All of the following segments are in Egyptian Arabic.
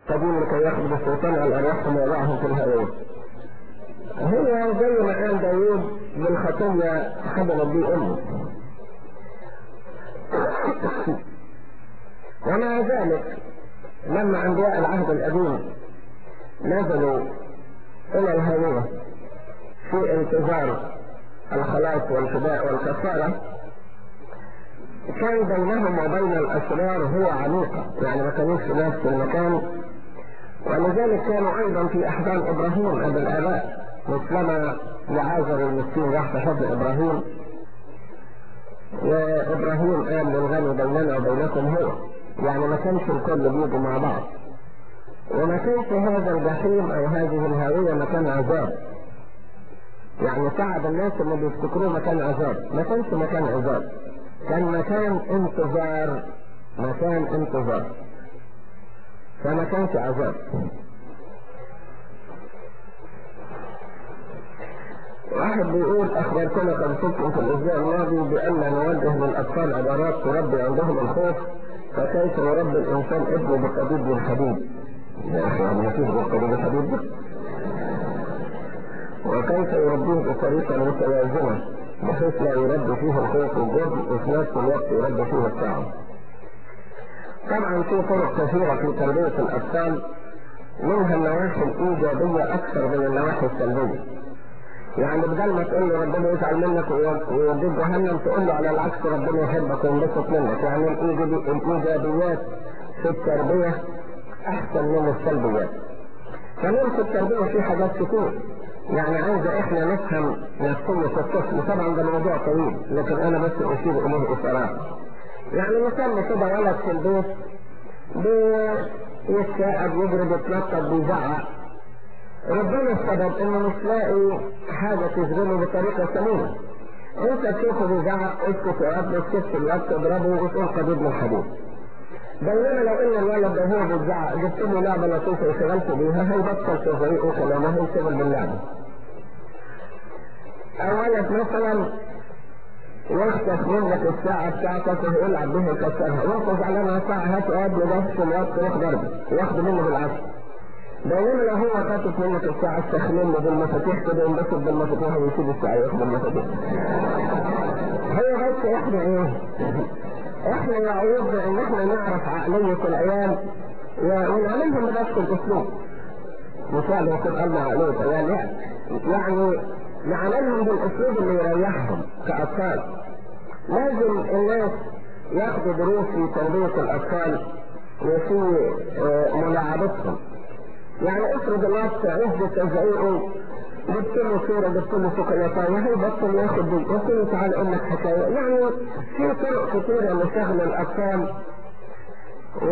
قديم لكي ياخذ السلطان على الارواح ويضعهم في الهوية هي زي ما قال داوود بالخطية حضرت بي امي ومع ذلك لما انبياء العهد القديم نزلوا الى الهوية في انتظار الخلاص والفداء والكفارة كان بينهم وبين الأسرار هو عميقة يعني ما كانوش في نفس المكان ولذلك كانوا أيضا في أحضان إبراهيم أبي الآباء مثلما لعازر المسكين راح في حضن إبراهيم وإبراهيم قال للغني بيننا وبينكم هو يعني ما كانش الكل بيجوا مع بعض وما كانش هذا الجحيم أو هذه الهاوية مكان عذاب يعني تعب الناس اللي بيفتكروه مكان عذاب ما كانش مكان عذاب كان مكان انتظار مكان انتظار فما كانش عذاب واحد بيقول اخبرتنا قد كنتم في الاسبوع الماضي بان نوجه للاطفال عبارات تربي عندهم الخوف فكيف يربي الانسان ابنه بقبيب الحديد يا اخي يعني ما فيش بقبيب الحديد ده وكيف يربيه بطريقه متوازنه بحيث لا يربي فيه الخوف والجبن وفي نفس الوقت يربي فيه التعب طبعا في طرق كثيرة في تربية الأطفال منها النواحي الإيجابية أكثر من النواحي السلبية يعني بدل ما تقول له ربنا يزعل منك ويوديك جهنم تقول له على العكس ربنا يحبك وينبسط منك يعني الإيجابيات في التربية أحسن من السلبيات كمان في التربية في حاجات كتير يعني عايزة احنا نفهم نفسية الطفل طبعا ده موضوع طويل لكن انا بس اشير اليه اشارات يعني مثال كده ولد في البيت بيتشاقب يجري بيتنطط بيزعق ربنا السبب انه مش لاقي حاجة تشغله بطريقة سليمة انت تشوفه بيزعق اسكت يا ابني اسكت الوقت تضربه وتقول قديد من الحديد بينما لو ان الولد ده هو بيزعق جبت له لعبه لطيفه وشغلت بيها هيبطل تزعيق وكلامه هيشتغل باللعبه. او ولد مثلا يخطف منك الساعة بتاعتك ويلعب بيها يكسرها وانت زعلان على الساعة هات قاد لنفس الوقت تروح ضربه وياخد منه بالعافية. بينما لو هو خاطف منك الساعة استخدمه بالمفاتيح كده ينبسط بالمفاتيح ويسيب الساعة ياخد المفاتيح. هي بس احنا ايه؟ احنا يعودنا ان احنا نعرف عقلية العيال ونعلمهم بنفس الاسلوب مش يعني يكون قلنا عقلية العيال لا يعني نعلمهم بالاسلوب اللي يريحهم كاطفال لازم الناس ياخدوا دروس في تربية الاطفال وفي ملاعبتهم يعني افرض الناس عز تزعيقه جبت له صورة جبت له شوكولاتة وهي بطل ياخد دي قلت له تعال اقول لك حكاية يعني في طرق كثيرة لشغل الأطفال و...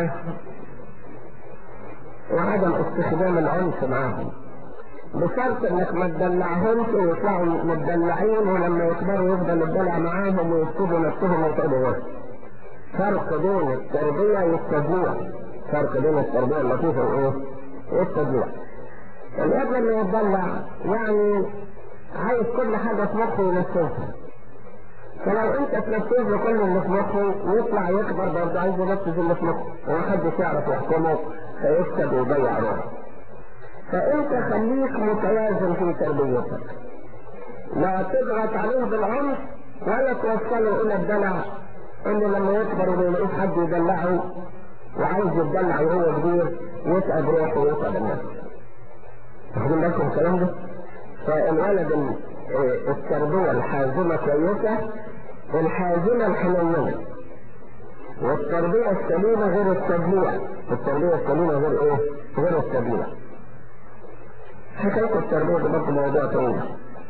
وعدم استخدام العنف معاهم بشرط انك ما تدلعهمش ويطلعوا متدلعين ولما يكبروا يفضل الدلع معاهم ويكتبوا نفسهم ويتعبوا بس فرق بين التربية والتدليع فرق بين التربية اللطيفة وايه؟ والتدليع الواد لما يتدلع يعني عايز كل حاجة في مخه ينفذها فلو انت تنفذ له كل اللي في مخه يطلع يكبر برضه عايز ينفذ اللي في مخه ومحدش يعرف يحكمه فيكسب ويضيع روحه فانت خليك متوازن في تربيتك لا تضغط عليه بالعنف ولا توصله الى الدلع انه لما يكبر ويلاقيش حد يدلعه وعايز يتدلع وهو كبير يتعب روحه ويتعب الناس واخدين بالكم الكلام ده؟ فالولد التربية الحازمة كويسة الحازمة الحنينة والتربية السليمة غير التدليع التربية السليمة غير ايه؟ غير التدليع حكاية التربية ده برضه موضوع طويل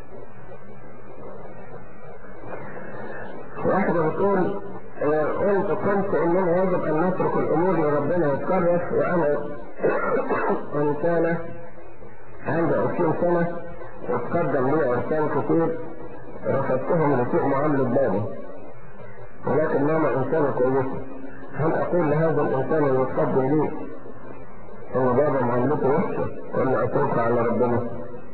واحدة بتقول قلت كنت اننا يجب ان نترك الامور لربنا يتصرف وانا انسانة عندي 20 سنة وتقدم لي عرسان كتير رفضتهم لسوء معاملة بابي ولكن ماما انسانة كويسة هل اقول لهذا الانسان اللي يتقدم لي ان بابا معاملته وحشة ولا اترك على ربنا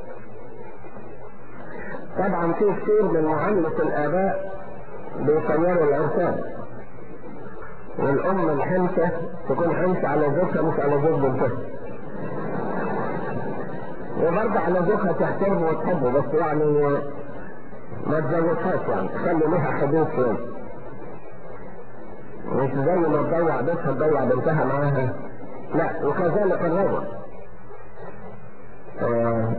طبعا في كتير من معاملة الاباء بيطوروا العرسان والام الحنسة تكون حنسة على زوجها مش على زوج بنتها وبرضه على زوجها تحترمه وتحبه بس يعني ما تزوجهاش يعني خلي لها حدود شوية مش زي ما تضيع بيتها تضيع بنتها معاها لا وكذلك الرجل آه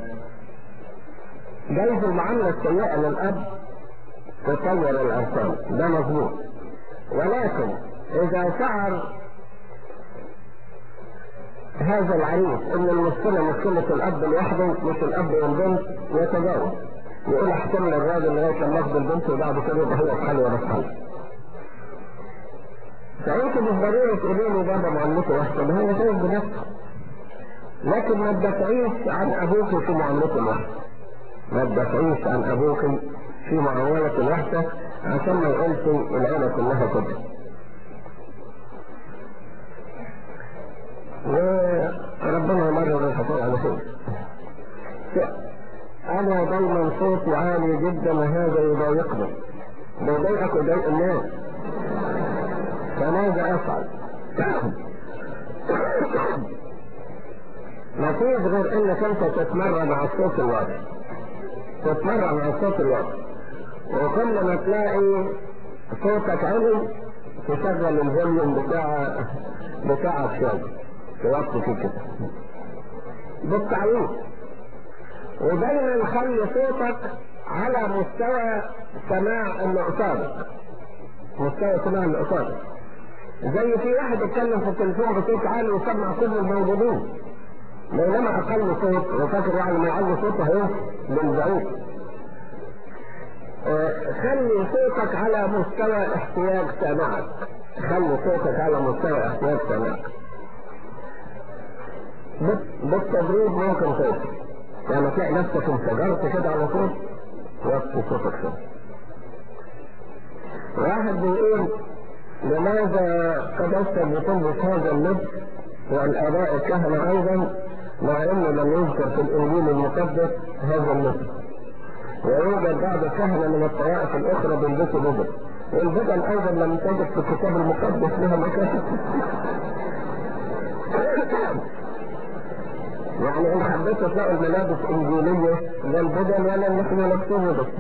جايز المعاملة السيئة للأب تطور الأرقام ده مظبوط ولكن إذا شعر هذا العريس ان المشكلة مشكلة الاب لوحده مش الاب والبنت يتجاوز يقول احتمل الراجل لغاية لما اخذ البنت وبعد كده يبقى هو في حاله ولا في حاله فانت مش ضروري تقولي لي بابا معاملته وحشة ده هو شايف بنفسه لكن ما تدافعيش عن ابوك في معاملته الوحشة ما تدافعيش عن ابوك في معاملة الوحشة عشان ما يقولش العيلة كلها كده وربنا يمرر الحكاية على خير انا دايما صوتي عالي جدا وهذا يضايقني بيضايقك ويضايق الناس فماذا افعل ما فيش غير انك انت تتمرن على الصوت الواضح تتمرن على الصوت الواضح وكل ما تلاقي صوتك عالي تشغل الفوليوم بتاع بتاعك شويه توطي فيه كده بالتعويض ودايما خلي صوتك على مستوى سماع اللي قصادك مستوى سماع اللي قصادك زي في واحد اتكلم في التليفون بصوت عالي وسمع كل الموجودين بينما اقل صوت وفاكر يعني ما يعلي صوته هيوصل للبعيد آه خلي صوتك على مستوى احتياج سماعك خلي صوتك على مستوى احتياج سماعك بالتدريب ممكن توصل يعني تلاقي نفسك انفجرت كده على طول وطي صوتك شوية واحد بيقول لماذا قدست بتلبس هذا اللبس والآباء الكهنة أيضا مع أنه لم يذكر في الإنجيل المقدس هذا اللبس ويوجد بعض الكهنة من الطوائف الأخرى بيلبسوا بدل والبدل أيضا لم تجد في الكتاب المقدس لها مكان يعني ان حبيتوا تلاقوا الملابس انجيلية لا البدل ولا اللي احنا نكتبه بس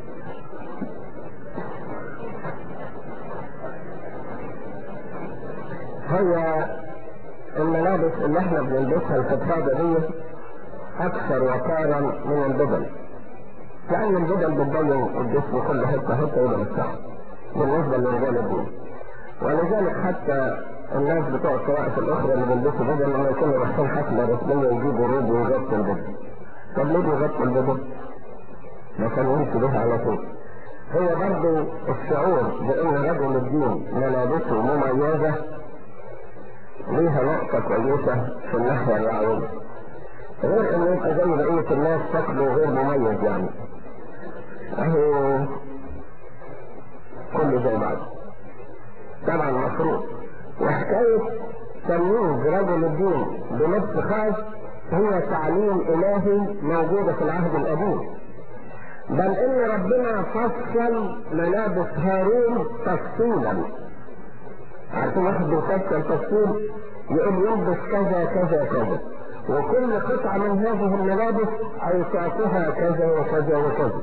هي الملابس اللي احنا بنلبسها الفضفاضة دي اكثر وقارا من البدل لان البدل بتبين الجسم كل حتة حتة وده مستحق بالنسبة لرجال الدين ولذلك حتى الناس بتوع الطوائف الاخرى اللي بيلبسوا بدل لما يكونوا رايحين حفله رسميه يجيبوا روب ويغطوا البدل طب ليه بيغطوا البدل؟ ما كانوا يمشوا بها على طول هو برضه الشعور بان رجل الدين ملابسه مميزه ليها نقطة كويسة في الناحية الرعوية غير انه يبقى زي بقية الناس شكله غير مميز يعني اهو كله زي بعض طبعا مفروض وحكاية تمييز رجل الدين بنفس خاص هي تعليم إلهي موجودة في العهد القديم بل إن ربنا فصل ملابس هارون تفصيلا عارفين واحد بيفصل تفصيل يقول يلبس كذا كذا كذا وكل قطعة من هذه الملابس أوصافها كذا وكذا وكذا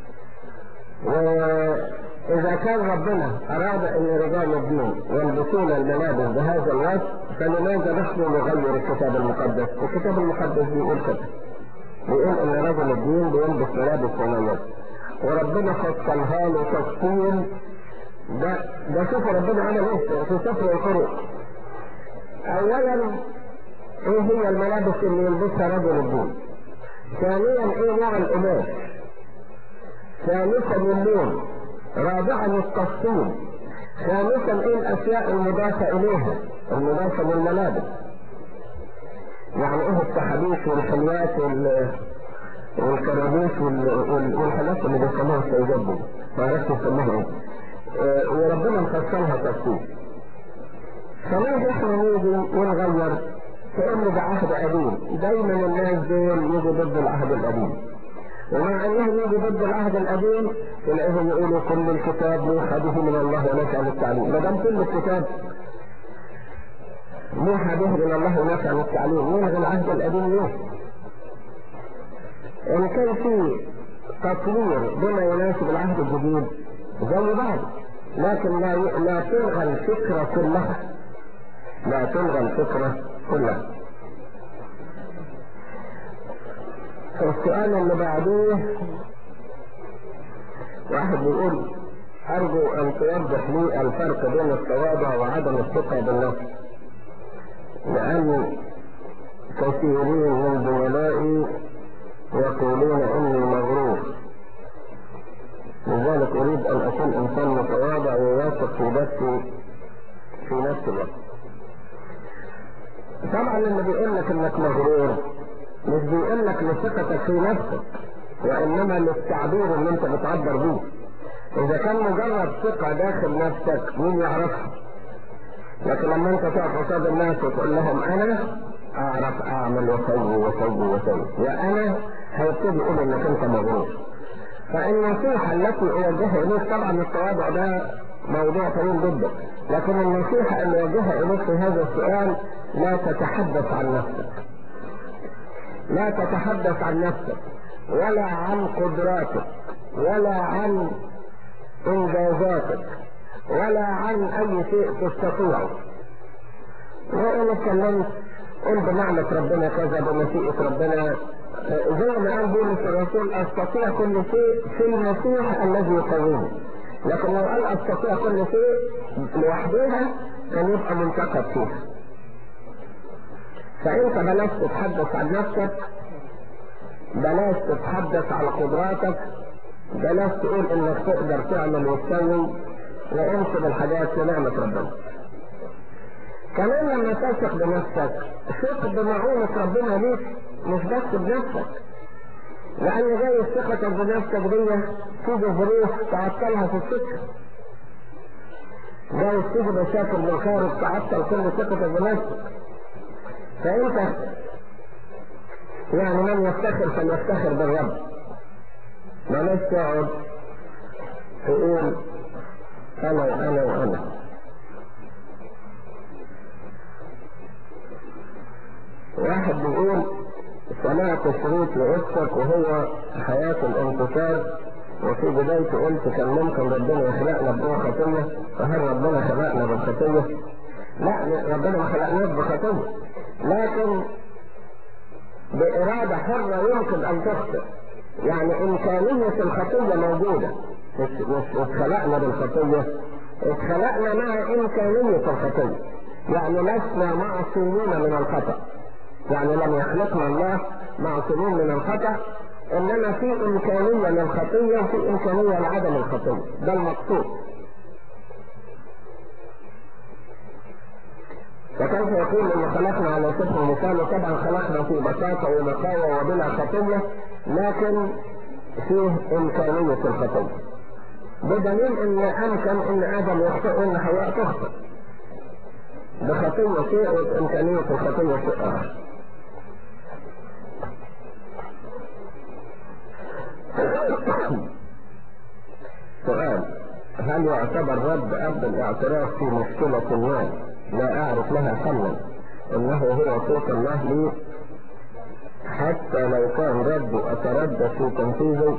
وإذا كان ربنا أراد أن رجال الدين يلبسون الملابس بهذا الوصف فلماذا نحن نغير الكتاب المقدس؟ الكتاب المقدس بيقول كده بيقول أن رجل الدين بيلبس ملابس مميزة وربنا فصلها له تفصيل ده ده شوف ربنا عمل ايه في سفر الخروج اولا ايه هي الملابس اللي يلبسها رجل الدين ثانيا ايه نوع القماش ثالثا اللون رابعا التفصيل خامسا ايه الاشياء المضافة اليها المضافة للملابس يعني ايه التحابيش والحلوات وال والكرابيش والحاجات اللي بيسموها السيدات دي ما عرفت يسموها ايه وربنا مفصلها تفصيل فليه احنا نيجي ونغير كأن ده عهد قديم دايما الناس دول يجوا ضد العهد القديم ومع انهم يجوا ضد العهد القديم تلاقيهم يقولوا كل الكتاب يؤخذه من الله ونسأل التعليم ما دام كل الكتاب موحى به من الله نفع التعليم يلغي العهد القديم ليه؟ إن كان في تطوير بما يناسب العهد الجديد زي بعض لكن لا لا تلغى الفكرة كلها لا تلغى الفكرة كلها السؤال اللي بعديه واحد بيقول أرجو أن توضح لي الفرق بين التواضع وعدم الثقة بالنفس لأن كثيرين من زملائي يقولون إني مغرور لذلك أريد أن أكون إنسان متواضع وواثق في نفسي في نفس الوقت طبعا لما بيقول لك إنك مغرور مش بيقول لك لثقتك في نفسك وإنما للتعبير اللي أنت بتعبر بيه إذا كان مجرد ثقة داخل نفسك مين يعرفها لكن لما أنت تقف قصاد الناس وتقول لهم أنا أعرف أعمل وأسوي وأسوي وأسوي وأنا هيبتدي يقول إنك أنت مغرور فالنصيحة التي أوجهها إليك طبعا التواضع ده موضوع طويل جدا لكن النصيحة اللي أوجهها إليك في هذا السؤال لا تتحدث عن نفسك لا تتحدث عن نفسك ولا عن قدراتك ولا عن انجازاتك ولا عن اي شيء تستطيعه وان اتكلمت قل بنعمة ربنا كذا بمشيئة ربنا زي ما قال بولس الرسول استطيع كل شيء في المسيح الذي يقويني لكن لو قال استطيع كل شيء لوحدها كان يبقى منتقد فيها فانت بلاش تتحدث عن نفسك بلاش تتحدث على قدراتك بلاش تقول انك تقدر تعمل وتسوي وانسب الحاجات لنعمة ربنا كمان لما تثق بنفسك ثق بمعونة ربنا ليك مش بس بنفسك لأن جاي ثقتك بنفسك دي تيجي ظروف تعطلها في السكة جاي تيجي مشاكل من الخارج تعطل كل ثقتك بنفسك فأنت يعني من يفتخر فليفتخر بالرب بلاش تقعد تقول أنا وأنا وأنا واحد بيقول سمعت شريط لأختك وهو حياة الانتصار وفي بدايته قلت كان ممكن ربنا يخلقنا بدون خطية فهل ربنا خلقنا بالخطية؟ لا ربنا ما خلقناش بخطية لكن بإرادة حرة يمكن أن تخطئ يعني إمكانية الخطية موجودة مش مش اتخلقنا بالخطية اتخلقنا مع إمكانية الخطية يعني لسنا معصومين من الخطأ يعني لم يخلقنا الله معصومين من الخطأ إنما في إمكانية للخطية وفي إمكانية لعدم الخطية ده المقصود وكيف يقول ان خلقنا على صفر مثال طبعا خلقنا في بساطة ونقاوة وبلا خطية لكن فيه امكانية الخطية بدليل ان امكن ان ادم يخطئ وان حواء تخطئ بخطية شيء وامكانية الخطية شيء اخر سؤال هل يعتبر رد اب الاعتراف في مشكلة المال لا أعرف لها حلا إنه هو صوت الله لي حتى لو كان ردي أتردد في تنفيذه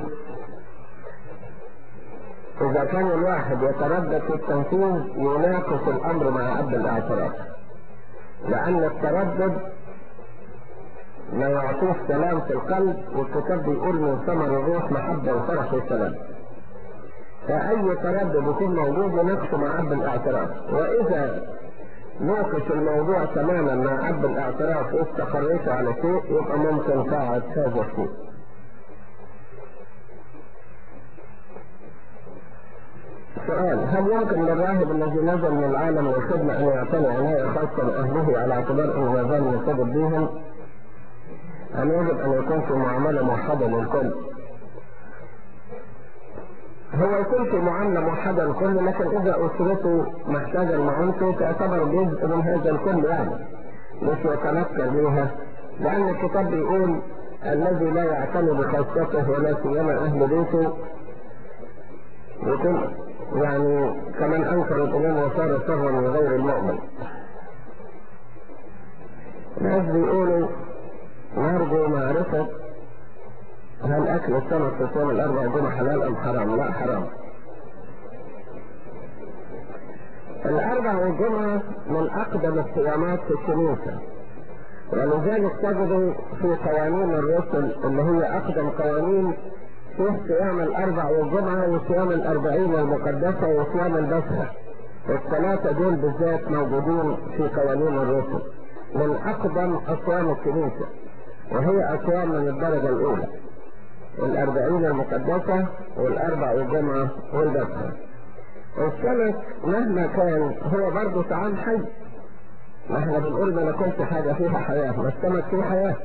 إذا كان الواحد يتردد في التنفيذ يناقش الأمر مع أب الاعتراف لأن التردد ما يعطيش سلام في القلب والكتاب بيقول من ثمر الروح محبة وفرح وسلام فأي تردد يكون موجود يناقشه مع أب الاعتراف وإذا ناقش الموضوع تماما مع أب الاعتراف واستقريت على شيء يبقى ممكن تعد هذا الشيء سؤال هل يمكن للراهب الذي نزل من العالم للخدمة أن يعتني عناية خاصة لأهله على اعتبار أنه ما زال مرتبط بهم؟ أم يجب أن يكون في معاملة موحدة للكل؟ هو يكون في معاملة موحدة للكل لكن إذا أسرته محتاجة لمعونته تعتبر جزء من هذا الكل يعني مش يتنكر بها لأن الكتاب بيقول الذي لا يعتني بخاصته ولا سيما أهل بيته يكون يعني كمن أنكر الإمام وصار شرا من غير المؤمن ناس بيقولوا نرجو معرفة هل أكل السمك في صوم الأربع جمعة حلال أم حرام؟ لا حرام. الأربع والجمعة من أقدم الصيامات في الكنيسة ولذلك تجد في قوانين الرسل اللي هي أقدم قوانين فيه صيام الأربع والجمعة وصيام الأربعين المقدسة وصيام البسخة الثلاثة دول بالذات موجودين في قوانين الرسل من أقدم أصوام الكنيسة وهي أصوام من الدرجة الأولى الأربعين المقدسة والأربع والجمعة والبسخة السمك مهما كان هو برضه طعام حي ما احنا بنقول ما ناكلش حاجة فيها حياة ما السمك فيه حياة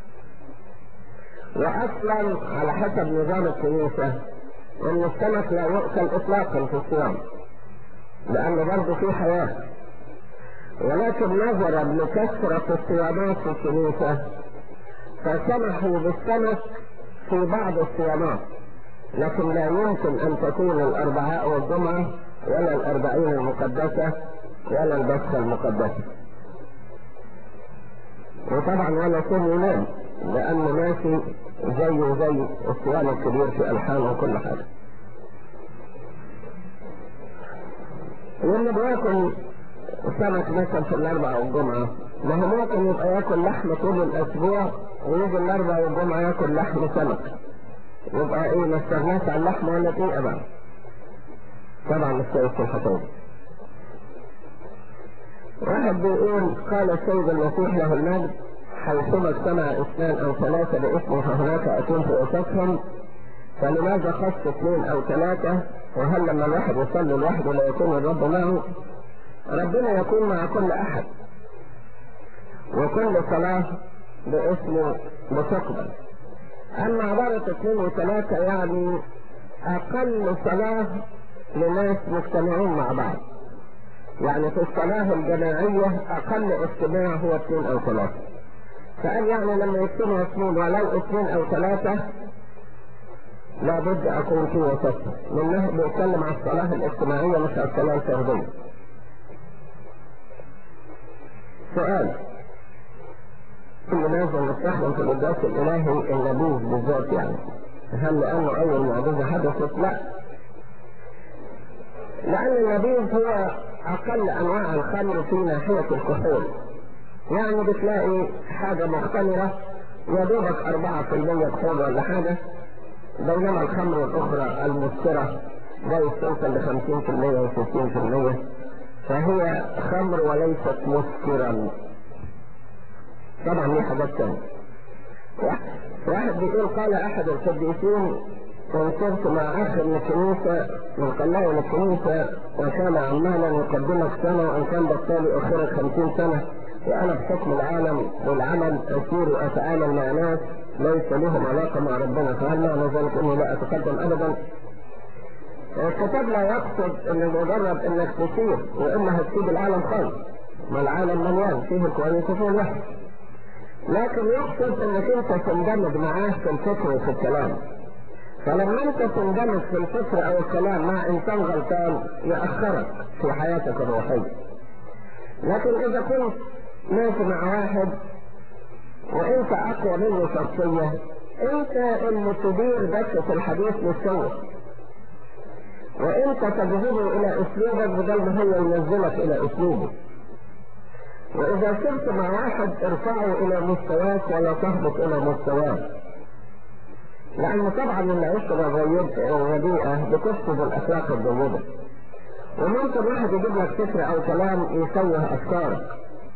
واصلا على حسب نظام الكنيسة ان السمك لا يؤكل اطلاقا في الصيام لانه برضه فيه حياة ولكن نظرا لكثرة الصيامات في الكنيسة فسمحوا بالسمك في بعض الصيامات لكن لا يمكن ان تكون الاربعاء والجمعة ولا الاربعين المقدسة ولا البسخة المقدسة وطبعا ولا صوم ينام لانه ماشي زيه زي الصيام الكبير في الحان وكل حاجة واللي بياكل سمك مثلا في الاربعاء والجمعة ما هو ممكن يبقى ياكل لحم طول الاسبوع ويجي الاربعاء والجمعة ياكل لحم سمك يبقى ايه ما استغناش عن اللحم ولا دقيقة بقى طبعا مش كويس في الحصول واحد بيقول قال السيد المسيح له المجد حيثما اجتمع اثنان او ثلاثة باسمه فهناك اكون في وسطهم فلماذا خص اثنين او ثلاثة وهل لما الواحد يصلي لوحده لا يكون الرب معه ربنا يكون مع كل احد وكل صلاة باسمه بتقبل اما عبارة اثنين وثلاثة يعني اقل صلاة لناس مجتمعين مع بعض يعني في الصلاة الجماعية اقل اجتماع هو اثنين او ثلاثة فقال يعني لما يجتمعوا اثنين ولو اثنين او ثلاثة لابد اكون في وسطهم منه بيتكلم على الصلاة الاجتماعية مش على الصلاة الفردية سؤال لماذا نستخدم في القداس الالهي النبيذ بالذات يعني هل لانه اول معجزة حدثت لا لان النبيذ هو اقل انواع الخمر في ناحية الكحول يعني بتلاقي حاجة مختمرة يا دوبك أربعة في المية كحول ولا حاجة بينما الخمر الأخرى المسكرة جايز توصل لخمسين في المية وستين في المية فهي خمر وليست مسكرا طبعا دي حاجات تانية واحد بيقول قال أحد القديسين وصرت مع أخ من الكنيسة من قلاوي الكنيسة وكان عمالا يقدمك سنة وإن كان بالتالي أخرت خمسين سنة وأنا بحكم العالم والعمل أسير وأتعامل مع ناس ليس لهم علاقة مع ربنا فهل معنى ذلك أني لا أتقدم أبدا؟ الكتاب لا يقصد أن مجرد أنك تسير وإما هتسيب العالم خالص ما العالم مليان فيه الكويس وفيه الوحش لكن يقصد أنك أنت تندمج معاه في الفكر وفي الكلام فلما أنت تندمج في الفكر أو الكلام مع إنسان غلطان يأخرك في حياتك الروحية لكن إذا كنت ماشي مع واحد وانت اقوى منه شخصية انت اللي تدير بس في الحديث للسوء وانت تجذبه الى اسلوبك بدل ما هو ينزلك الى اسلوبه واذا صرت مع واحد ارفعه الى مستواك ولا تهبط الى مستواه لان طبعا العشرة الرديئة بتفسد الاخلاق الجيدة وممكن واحد يجيب لك فكرة او كلام يسوه افكارك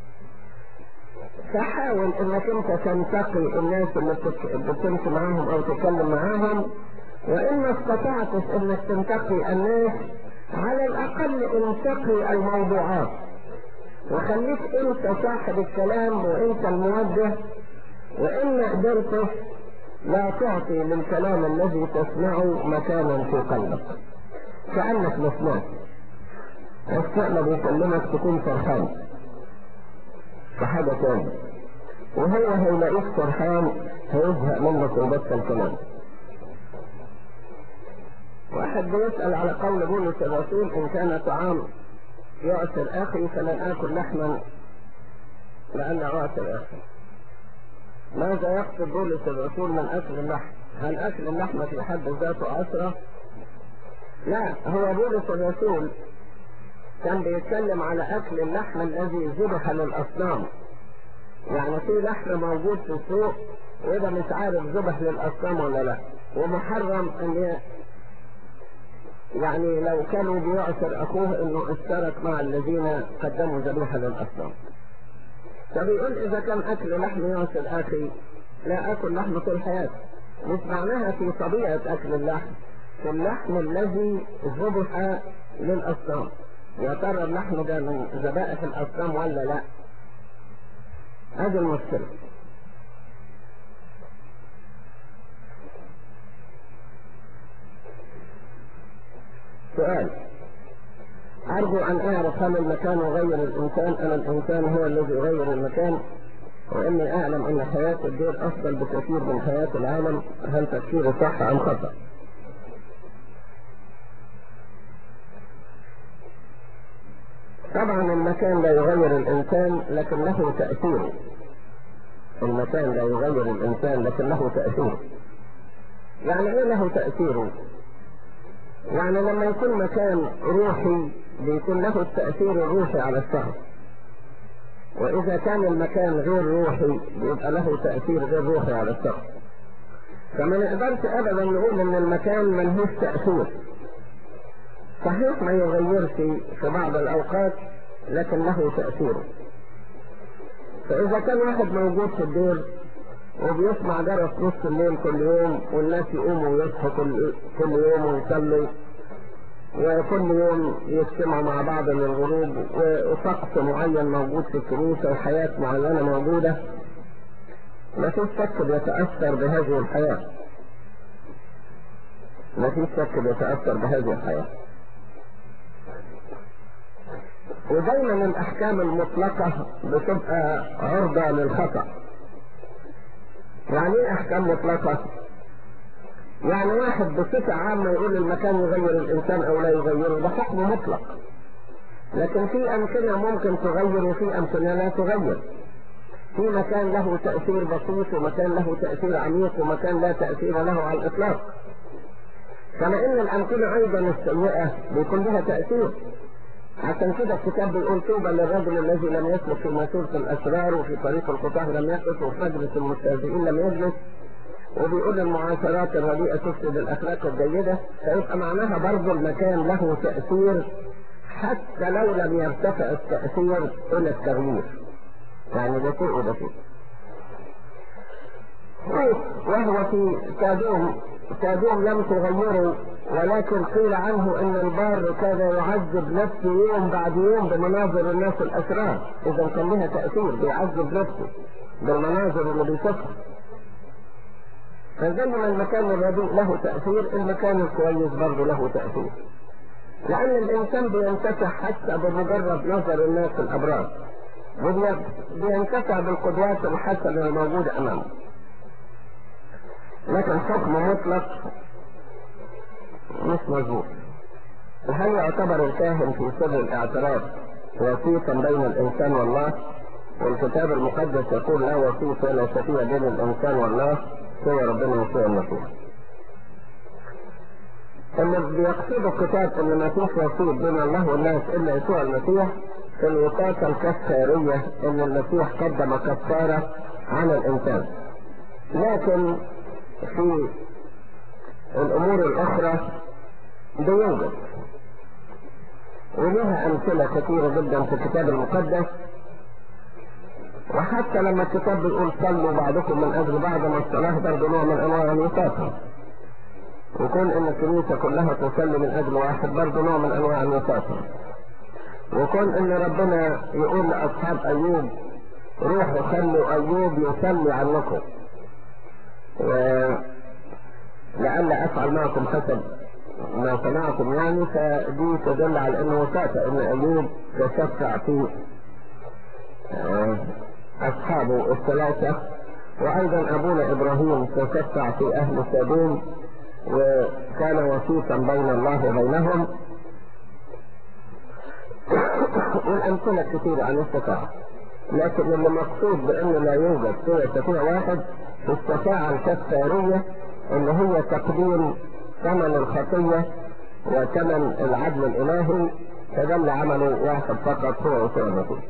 فحاول انك انت تنتقي الناس اللي بتمشي معاهم او تتكلم معاهم وان استطعت انك تنتقي الناس على الاقل انتقي الموضوعات وخليك انت صاحب الكلام وانت الموجه وان قدرت لا تعطي للكلام الذي تسمعه مكانا في قلبك كأنك مسموع السؤال بيكلمك تكون فرحان في حاجة تانية وهو هيلاقيك فرحان هيزهق منك ويبطل كلام واحد بيسأل على قول بولس الرسول إن كان طعام يعسر أخي فلن آكل لحما لأن عاصر أخي ماذا يقصد بولس الرسول من أكل اللحم هل أكل اللحم في حد ذاته عسرة لا هو بولس الرسول كان بيتكلم على أكل اللحم الذي ذبح للأصنام يعني في لحم موجود في السوق وده مش عارف ذبح للأصنام ولا لا ومحرم ان يعني لو كانوا بيعسر أخوه إنه اشترك مع الذين قدموا ذبيحة للأصنام فبيقول إذا كان أكل لحم يعسر أخي لا أكل لحم طول حياتي مش معناها في طبيعة أكل اللحم في اللحم الذي ذبح للأصنام يا ترى اللحم ده من ذبائح الأصنام ولا لا هذه المشكلة سؤال أرجو أن أعرف هل المكان يغير الإنسان أم الإنسان هو الذي يغير المكان وإني أعلم أن حياة الدير أفضل بكثير من حياة العالم هل تفكيري صح أم خطأ؟ طبعا المكان لا يغير الإنسان لكن له تأثير المكان لا يغير الإنسان لكن له تأثير يعني إيه له تأثير يعني لما يكون مكان روحي بيكون له التأثير الروحي على الشخص وإذا كان المكان غير روحي بيبقى له تأثير غير روحي على الشخص فما نقدرش أبدا نقول إن المكان ملهوش تأثير صحيح ما يغيرش في بعض الأوقات لكن له تأثيره فإذا كان واحد موجود في الدير وبيسمع جرس نص الليل كل يوم والناس يقوموا ويصحوا كل, كل يوم ويصلوا وكل يوم يجتمعوا مع بعض للغروب وطقس معين موجود في الكنيسة وحياة معينة موجودة ما فيش شك بيتأثر بهذه الحياة ما فيش شك بيتأثر بهذه الحياة ودايما الأحكام المطلقة بتبقى عرضة للخطأ يعني ايه أحكام مطلقة؟ يعني واحد بصفة عامة يقول المكان يغير الإنسان أو لا يغيره ده حكم مطلق لكن في أمكنة ممكن تغير وفي أمكنة لا تغير في مكان له تأثير بسيط ومكان له تأثير عميق ومكان لا تأثير له على الإطلاق كما إن الأمكنة أيضا السيئة بيكون لها تأثير عشان كده الكتاب بيقول طوبى للرجل الذي لم يسلك في مسيرة الأسرار وفي طريق القطاع لم يقف وفي مجلس المستهزئين لم يجلس وبيقول المعاشرات الرديئة تفسد الأخلاق الجيدة فيبقى معناها برضه المكان له تأثير حتى لو لم يرتفع التأثير إلى التغيير يعني ده شيء وده شيء وهو في تادوم تادوم لم تغيره ولكن قيل عنه ان البار كان يعذب نفسه يوم بعد يوم بمناظر الناس الاشرار اذا كان لها تأثير بيعذب نفسه بالمناظر اللي بيشوفها فزي ما المكان الرديء له تأثير المكان الكويس برضه له تأثير لأن الإنسان بينتفع حتى بمجرد نظر الناس الأبرار بينتفع بالقدوات الحسنة الموجودة أمامه لكن حكم مطلق مش مظبوط هل يعتبر الكاهن في سر الاعتراف وسيطا بين الإنسان والله والكتاب المقدس يقول لا وسيط ولا شفيع بين الإنسان والله سوى ربنا يسوع المسيح اللي بيقصدوا الكتاب ان ما فيش وسيط بين الله والناس الا يسوع المسيح في الوقاية الكفارية ان المسيح قدم كفارة عن الانسان لكن في الامور الاخرى بيوجد ولها امثلة كثيرة جدا في الكتاب المقدس وحتى لما الكتاب بيقول صلوا بعضكم من اجل بعض ما الصلاة برضه نوع من انواع الوساطة وكون ان الكنيسة كلها تصلي من اجل واحد برضه نوع من انواع الوساطة وكون ان ربنا يقول لاصحاب ايوب روحوا خلوا ايوب يصلي عنكم ولعل افعل معكم حسب ما صنعتم يعني فدي تدل على انه وساطة ان ايوب تشفع في أصحابه الثلاثة وأيضا أبونا إبراهيم تشفع في أهل سدوم وكان وسيطا بين الله وبينهم والأمثلة كثيرة عن استطاع لكن اللي مقصود بأنه لا يوجد سوى شفيع واحد في الشفاعة الكفارية اللي هي تقديم ثمن الخطية وثمن العدل الإلهي فده اللي عمله واحد فقط هو يسوع المسيح.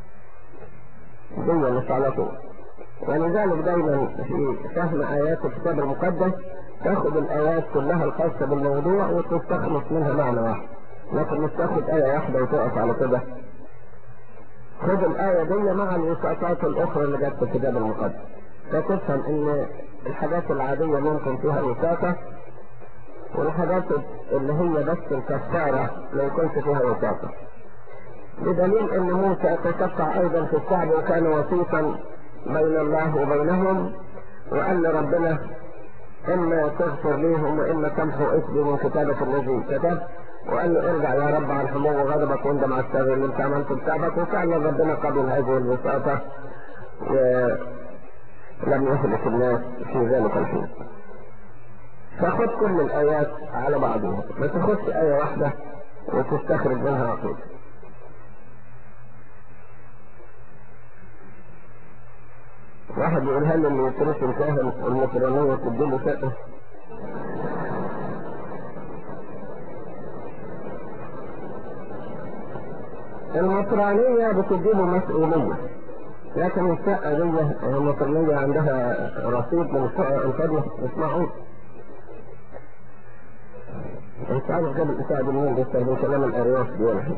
دي مش على طول. ولذلك دايما في فهم آيات الكتاب المقدس تاخد الآيات كلها الخاصة بالموضوع وتستخلص منها معنى واحد. لكن مش تاخد آية واحدة وتقف على كده. خد الآية دي مع الوساطات الأخرى اللي جت في الكتاب المقدس. فتفهم إن الحاجات العادية ممكن فيها وساطة والحاجات اللي هي بس الكفارة ما يكونش فيها وساطة بدليل ان موسى تشفع ايضا في الشعب وكان وسيطا بين الله وبينهم وقال لربنا اما تغفر ليهم واما تمحو اسمي من كتابك الذي كتب وقال له ارجع يا رب عن حمو غضبك واندم على الشر اللي انت عملته بشعبك وفعلا ربنا قبل هذه الوساطة ولم يهلك الناس في ذلك الحين فخذ كل الآيات على بعضها ما تاخدش آية واحدة وتستخرج منها عقيدة واحد يقول هل اللي يترسم كاهن المصرانية تديله شقة المصرانية بتديله مسؤولية لكن الشقة دي المصرانية عندها رصيد من الشقة الفضلة اسمعوا انت عارف قبل اساعد مين بيستخدم كلام الارياف دي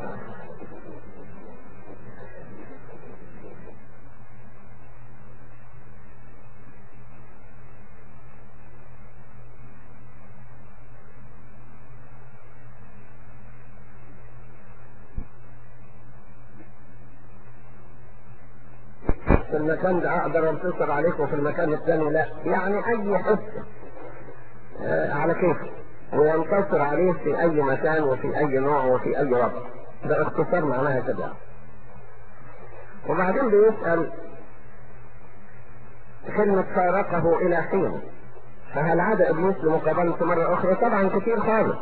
في المكان ده اقدر انتصر عليك وفي المكان الثاني لا يعني اي حته آه على كيفك وينتصر عليه في اي مكان وفي اي نوع وفي اي وضع ده اختصار معناها كده وبعدين بيسأل كلمة فارقه الى حين فهل عاد ابليس لمقابلته مرة اخرى طبعا كتير خالص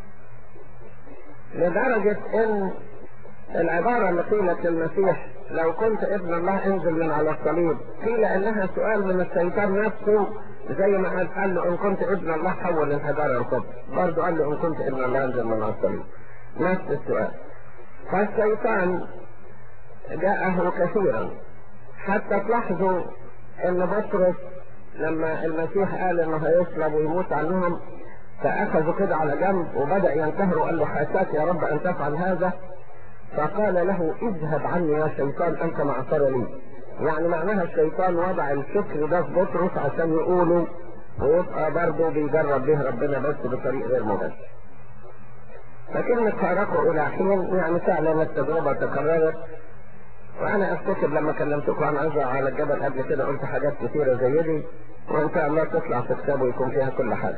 لدرجة ان العبارة اللي قيلت للمسيح لو كنت ابن الله انزل من على الصليب قيل انها سؤال من الشيطان نفسه زي ما قال قال له ان كنت ابن الله حول الحجارة القدس برضه قال له ان كنت ابن الله انزل من على الصليب نفس السؤال فالشيطان جاءه كثيرا حتى تلاحظوا ان بطرس لما المسيح قال انه هيصلب ويموت عنهم فاخذوا كده على جنب وبدا ينتهر وقال له حاشاك يا رب ان تفعل هذا فقال له اذهب عني يا شيطان انت معصر لي يعني معناها الشيطان وضع الفكر ده في بطرس عشان يقوله ويبقى برضه بيجرب به ربنا بس بطريق غير مباشر فكلمة فارقه إلى حين يعني فعلا التجربة تكررت وأنا أفتكر لما كلمتكم عن أزرع على الجبل قبل كده قلت حاجات كثيرة زي دي وإن شاء الله تطلع في كتاب ويكون فيها كل حاجة.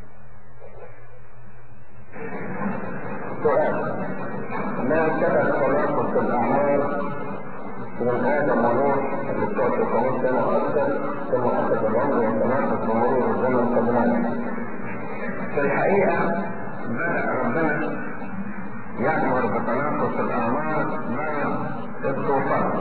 سؤال ما سبب تناقض الأعمال من آدم ونوح اللي بتوع 900 سنة وأكثر ثم أخذ العمر يتناقض بمرور الزمن كذلك. في الحقيقة بدأ ربنا يأمر بتناقص الأعمال مع الطوفان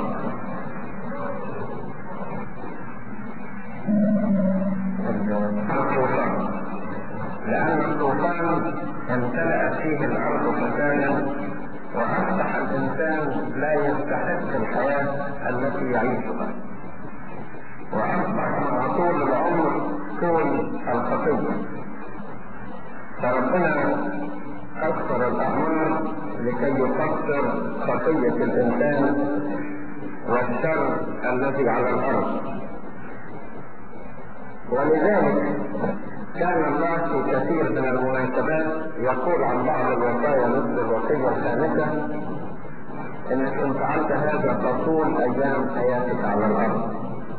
الطوفان لأن الطوفان امتلأت فيه الأرض فسادا وأصبح الإنسان لا يستحق الحياة التي يعيشها وأصبح مع طول العمر طول الخطية فربنا أكثر الأعمال لكي يقصر خطية الإنسان والشر الذي على الأرض ولذلك كان الله في كثير من المناسبات يقول عن بعض الوصايا مثل الوصية الخامسة انك ان فعلت هذا تطول ايام حياتك على الارض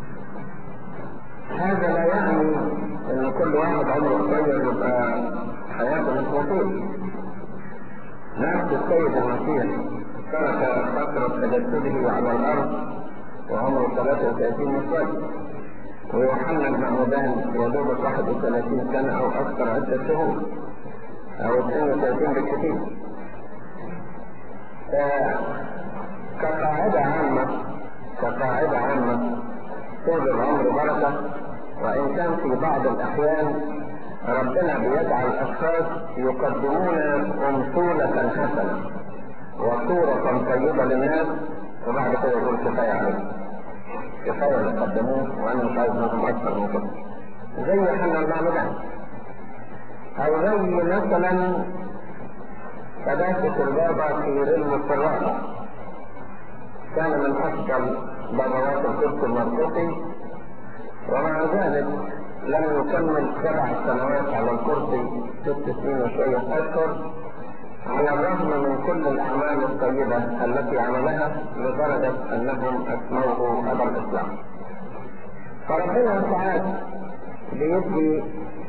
هذا لا يعني ان كل واحد عمره قصير يبقى حياته مش مطول نفس السيد المسيح ترك فترة تجسده على الارض وعمره 33 مسود ويوحنا المعمدان يا دوبك 31 سنة أو أكثر عدة شهور أو 32 بالكثير. كقاعدة عامة كقاعدة عامة طول العمر بركة وإن كان في بعض الأحيان ربنا بيجعل أشخاص يقدمون أمثولة حسنة وصورة طيبة للناس وبعد كده يقول كفاية عليهم كفاية اللي قدموه وأنا مش عايز منهم أكثر من كده زي احنا المعمدان أو زي مثلا قداسة البابا في رلم الصراحة كان من أفضل بابوات القدس المرقسي ومع ذلك لم يكمل سبع سنوات على الكرسي ست سنين وشوية أشهر على الرغم من كل الأعمال الطيبة التي عملها لدرجة أنهم أسموه أبا الإسلام. فربنا ساعات بيدي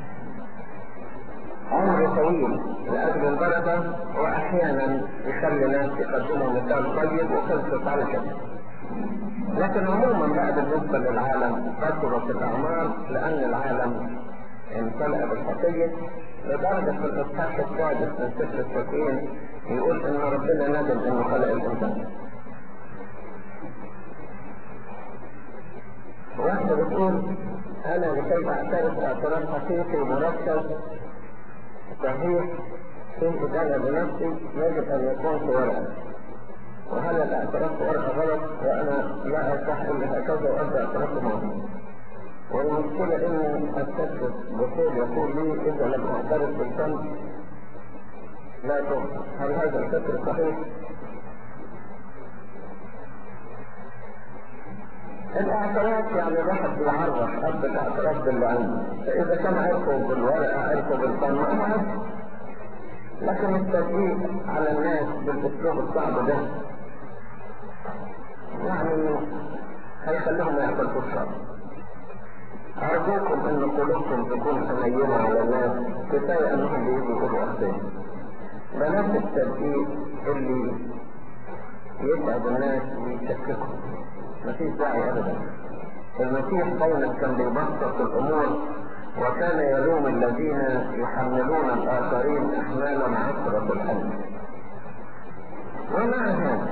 عمر طويل لأجل البركة وأحيانا يخلي ناس يقدموا مثال طيب وخلصت على كده. لكن عموما بقى بالنسبة للعالم كثرت الأعمار لأن العالم امتلأ بالخطية لدرجة في الإصحاح السادس من سفر التكوين يقول إن ربنا ندم إنه خلق الإنسان. واحدة بتقول أنا لكي أعترف اعتراف حقيقي مركز صحيح في إدانة بنفسي يجب أن يكون في ورقة. وهل الاعتراف في ورقة غلط وأنا لا أصح إلا هكذا وأبدأ اعتراف مرة. والمشكلة اني استكشف بقول يقول لي اذا لم اعترف بالفم لا تؤمن هل هذا الفكر صحيح؟ الاعتراف يعني الواحد بيعرف قبل الاعتراف باللي عنده فاذا كان عرفه بالورقه عرفه بالفم انا عارف لكن التدقيق على الناس بالاسلوب الصعب ده يعني هيخليهم ما يعترفوش أرجوكم أن قلوبكم تكون حنينة على الناس كفاية أنهم بيجوا يقولوا أخطين بلاش التدقيق اللي يتعب الناس ويشككهم مفيش داعي أبدا المسيح بينك كان بيبسط الأمور وكان يلوم الذين يحملون الآخرين أحمالا عسرة الحمل ومع هذا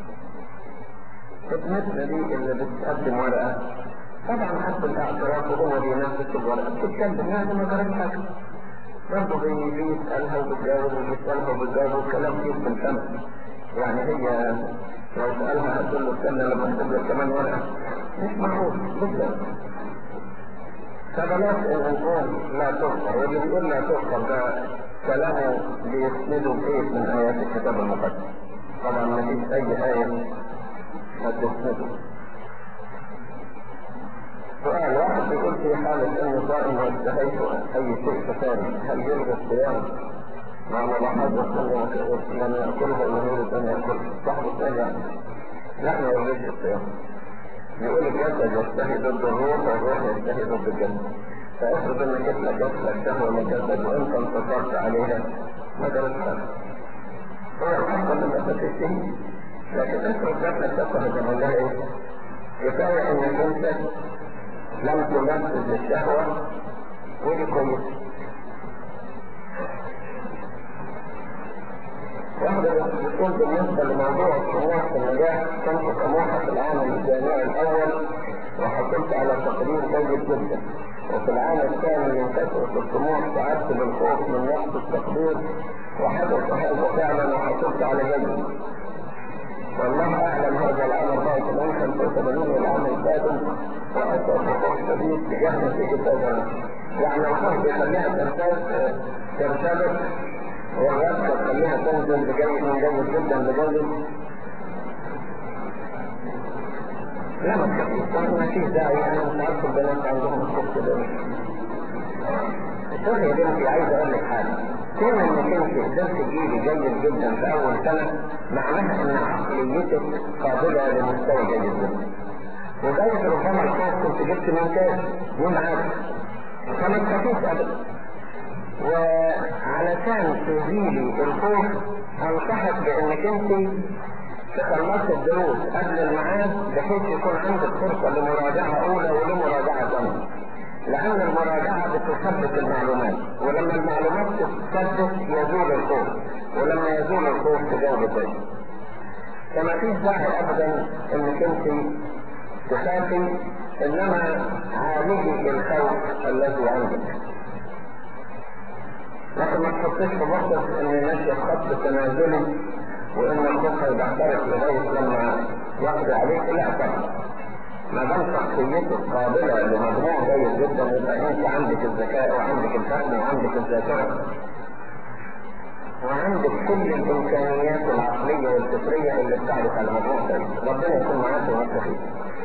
خدمتنا دي اللي بتقدم ورقة طبعا حتى الاعتراف وهو بينافس الورقة بتتكلم يعني ما جرت حاجة برضه بيسألها وبتجاوب وبيسألها وبتجاوب والكلام فيه في الفم يعني هي لو سألها هتقول له استنى لما اكتب لك كمان ورقة مش معقول جدا فبلاش ان نقول لا تغفر واللي بيقول لا تغفر ده كلامه بيسنده بايه من ايات الكتاب المقدس طبعا ما فيش اي ايه هتسنده سؤال واحد بيقول في حالة انه صائم وانتهيت اي شيء فثاني هل يلغي الصيام؟ مع ملاحظة انه لم يأكله انه يريد ان يأكله صاحب السؤال يعني لا ما يلغيش الصيام يقول الجسد يجتهي ضد الروح والروح يجتهي ضد الجسد فافرض انك انت جسدك شهوة من الجسد وانت انتصرت عليها ما جرت حاجة هو الافضل انك تشتهي لكن افرض جسدك تفهم من الله ايه؟ كفاية انك انت لم تنفذ الشهوة ودي كويس واحدة بتكون بالنسبة لموضوع الطموح في النجاح كنت طموحة في العام الجامعي الأول وحصلت على تقدير جيد جدا وفي العام الثاني من كثرة الطموح تعبت بالخوف من نقص التقدير وحدث هذا فعلا وحصلت على جيد والله اعلم هذا الامر بعد ممكن تتبنون العام القادم واثر بخوف شديد تجاه نتيجه هذا يعني الخوف بيخليها ترتاز ترتبط والرد تخليها تنزل بجيد من جيد جدا لجيد لا ما تخافيش ما فيش داعي انا مش عارف البنات عندهم الخوف ده شوف يا بنتي عايز اقول لك حاجه كون انك انت قدرت تجيبي جيد جدا في اول سنه معناها ان عقليتك قابله لمستوى جيد جدا وجايز ربما الخوف كنت جبت ممتاز دي معاك فما تخافيش ابدا وعلشان تزيلي الخوف انصحك بانك انت تخلصي الدروس قبل الميعاد بحيث يكون عندك فرصه لمراجعه اولى ولمراجعه ثانيه لأن المراجعة بتثبت المعلومات ولما المعلومات تثبت يزول الخوف ولما يزول الخوف تجاوب تاني فما فيش داعي أبدا إنك أنت تخافي انما عالجي الخوف الذي عندك لكن ما تحطيش في موقف ان ماشي خط تنازلي وان الخوف هيدخلك لغايه لما يقضي عليك لا طبعا ما دام شخصيتك قابله لمجموع جيد جدا يبقى انت عندك الذكاء وعندك الفهم وعندك الذاكره وعندك كل الامكانيات العقليه والفكريه اللي بتعرف على مجموع جيد ربنا يكون معاك ويوفقك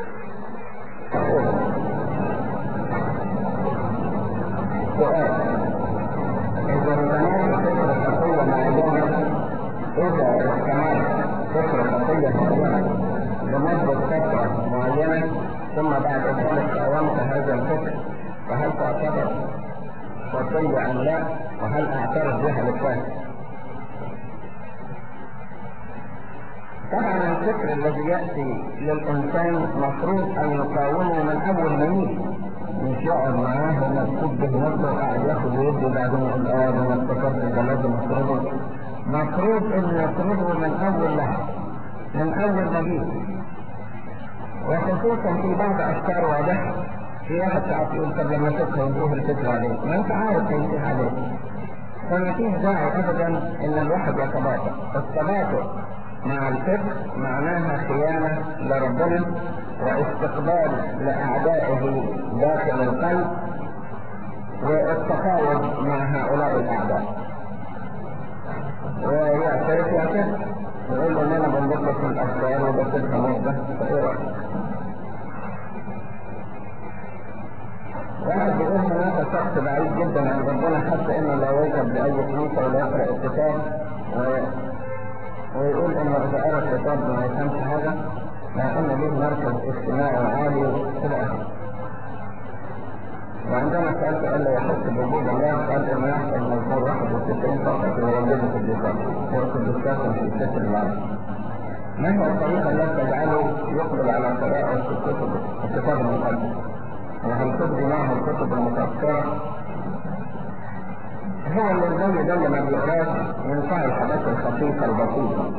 سؤال إذا استمر فكرة خطية معينة إذا استمر فكرة خطية معينة لمدة فترة معينة ثم بعد ذلك قاومت هذا الفكر فهل تعتبر خطية أم لا؟ وهل أعترف بها للفهم؟ طبعا الفكر الذي يأتي للإنسان مفروض أن يقاومه من أول ما يجي مش يقعد معاه ومكتوب بنفسه وقاعد ياخد ويدي وبعدين يقول اه ده انا افتكرت ده لازم اطرده مفروض انه يطرده من اول لحظه من اول ما يجي وخصوصا في بعض افكار واضحه في واحد ساعات يقول طب لما تفهم ينتهي الفكره عليك ما انت عارف ينتهي عليك فما فيش داعي ابدا ان الواحد يتباطأ التباطؤ مع الفكر معناها خيانة لربنا واستقبال لأعدائه داخل القلب والتفاوض مع هؤلاء الأعداء ويعترف يعترف يقول له أنا بنبسط من الأفكار وبسطها مدة فإيه رأيك؟ واحد بيقول هناك شخص بعيد جدا عن ربنا حتى انه لا يذهب لاي كنيسه ولا يقرا الكتاب ويقول انه اذا قرا الكتاب ما يفهمش حاجه مع ان له مركز اجتماعي عالي الى اخره. وعندما سالت قال لا يحس بوجود الله قال انه يحصل مزمور 61 فقط ويوجده في الدفاع يقصد الساكن في السفر العالي. ما هو الطريقه التي تجعله يقبل على قراءه الكتب الكتاب المقدس؟ وهل تبدي معه الكتب المتأثرة هو اللي زي ده اللي ما بيقراش ينفع الحاجات الخفيفة البسيطة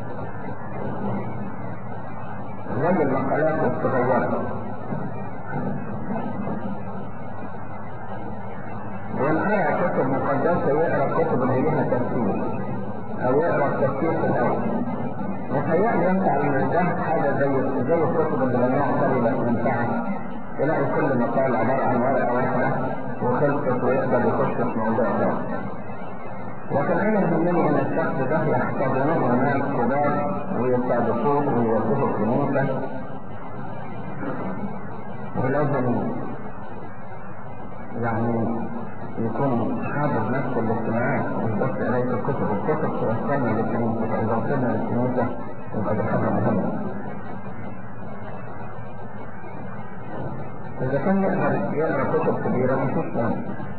زي المقالات الصغيرة وإن قرأ كتب مقدسة يقرأ الكتب اللي ليها تفسير أو يقرأ التفسير في الأول متهيألي ينفع من ده حاجة زي زي الكتب اللي ممنوع طالبة منفعة تلاقي كل مقال عبارة عن ورقة واحدة وخلصت ويقدر يخش في موضوع ده. لكن أنا يهمني أن الشخص ده يحتضنه ناس كبار ويستضيفوه ويوظفوا الكنيسة ولازم يعني يكون حاضر نفس الاجتماعات مش بس قراية الكتب، الكتب توصلنا للكنيسة فإذا وصلنا للكنيسة يبقى دي حاجة مهمة. إذا كان يقدر يقرأ كتب كبيرة مفيش مانع.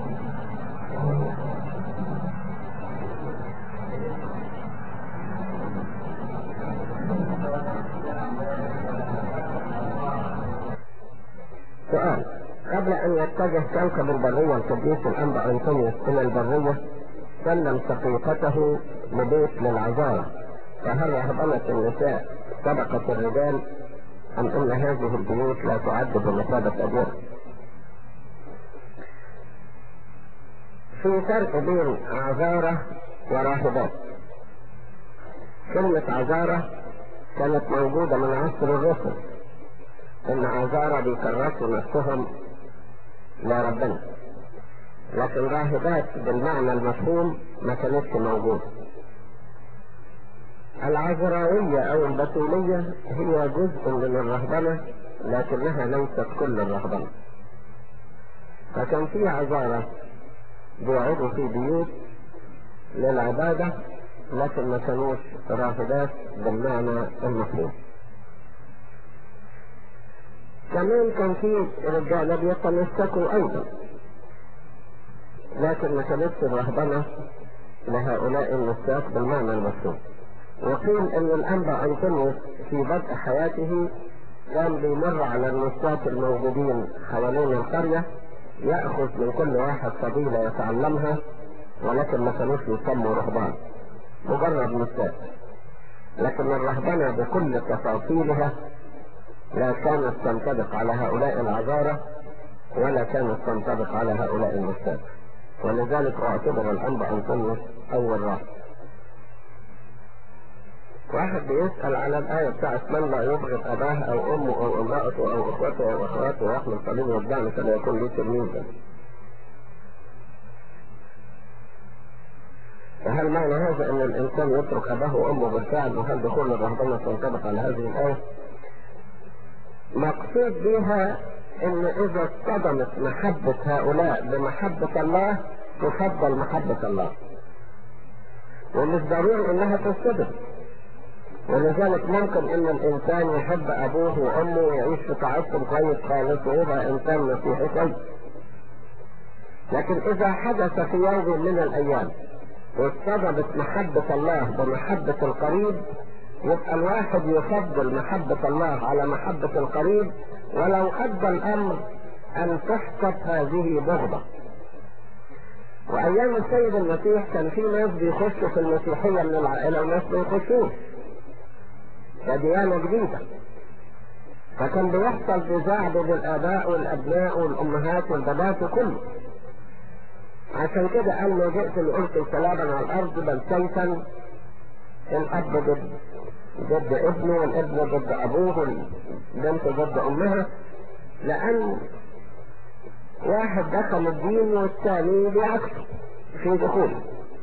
سؤال قبل أن يتجه كوكب البرية القديس الأنبا أنطونيوس إلى البرية سلم شقيقته لبيت للعذارى فهل رهبنة النساء سبقت الرجال أم أن هذه البيوت لا تعد بمثابة أجور في فرق بين عذارة وراهبات كلمة عذارة كانت موجودة من عصر الرسل إن عذارة بيكرسوا نفسهم لربنا لكن راهبات بالمعنى المفهوم ما كانتش موجودة العذراوية أو البتولية هي جزء من الرهبنة لكنها ليست كل الرهبنة فكان في عذارة بيقعدوا في بيوت للعبادة لكن ما كانوش راهبات بالمعنى المفهوم كمان كان في رجالة بيتمسكوا أيضا لكن ما كانتش الرهبنة لهؤلاء المساك بالمعنى المفهوم وقيل ان الانبا انطونيوس في بدء حياته كان بيمر على النساك الموجودين حوالين القرية يأخذ من كل واحد فضيلة يتعلمها ولكن ما كانوش يسموا رهبان مجرد نساك لكن الرهبنة بكل تفاصيلها لا كانت تنطبق على هؤلاء العذارة ولا كانت تنطبق على هؤلاء المستاذ ولذلك اعتبر الأنبا أنطونيوس أول راس واحد بيسأل على الآية بتاعت من لا يبغض أباه أو أمه أو امرأته أو إخوته أو أخواته ويحمل صليب يتبعني فلا يكون لي تلميذا فهل معنى هذا أن الإنسان يترك أباه وأمه بالفعل وهل دخول الرهبنة تنطبق على هذه الآية؟ مقصود بها ان اذا اصطدمت محبة هؤلاء بمحبة الله تفضل محبة الله ومش ضروري انها تصطدم ولذلك ممكن ان الانسان يحب ابوه وامه ويعيش في طاعتهم كويس خالص ويبقى انسان مسيحي كويس لكن اذا حدث في يوم من الايام واصطدمت محبة الله بمحبة القريب يبقى الواحد يفضل محبة الله على محبة القريب ولو أدى الأمر أن تحصل هذه بغضة وأيام السيد المسيح كان في ناس بيخشوا في المسيحية من العائلة وناس بيخشوش كديانة جديدة فكان بيحصل نزاع بين الآباء والأبناء والأمهات والبنات وكله عشان كده قال ما جئت لألقي سلاما على الأرض بل سيفا الأب ضد ضد ابنه والابن ضد أبوه والبنت ضد أمها لأن واحد دخل الدين والثاني بعكسه في دخوله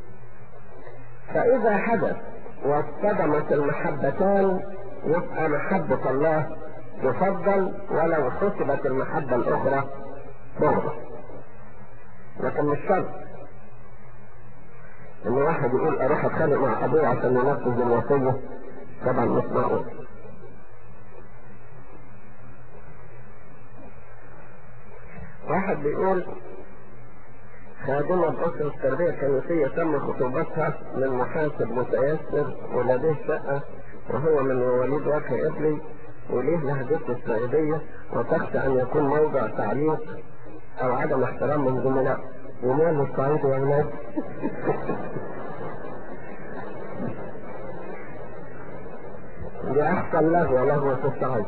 فإذا حدث واصطدمت المحبتان يبقى محبة الله تفضل ولو حسبت المحبة الأخرى بغضة لكن مش شرط ان واحد يقول اروح اتخانق مع ابوه عشان ينفذ الوصية طبعا مش معقول واحد بيقول خادمة بأسرة التربية الكنسية تم خطوبتها من محاسب متيسر ولديه شقة وهو من مواليد وجه ابني وليه لهجته السعيدية وتخشى أن يكون موضع تعليق أو عدم احترام من زملاء ومال الصعيد يا ولاد دي أحسن لهوة لهوة في الصعيد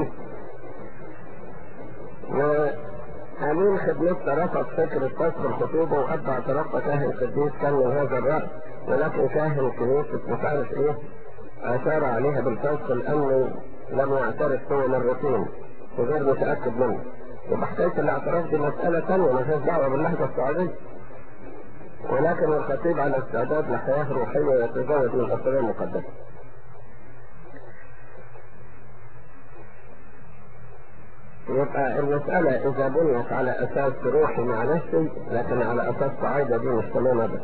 أمين خدمتنا رفض فكرة فصل الخطوبة وأدى اعتراف كاهن قديس كان من هذا الرأي ولكن كاهن كنيسة مش عارف إيه أشار عليها بالفصل لأنه لم يعترف هو مرتين وغير متأكد منه يبقى حكاية الاعتراف دي مسألة ثانية ما فيهاش دعوة باللهجة السعودية ولكن الخطيب على استعداد لحياة روحية يتزوج من الأسرة المقدسة يبقى المسألة إذا بنيت على أساس روحي مع نفسي لكن على أساس صعيدة دي مش تمام أبدا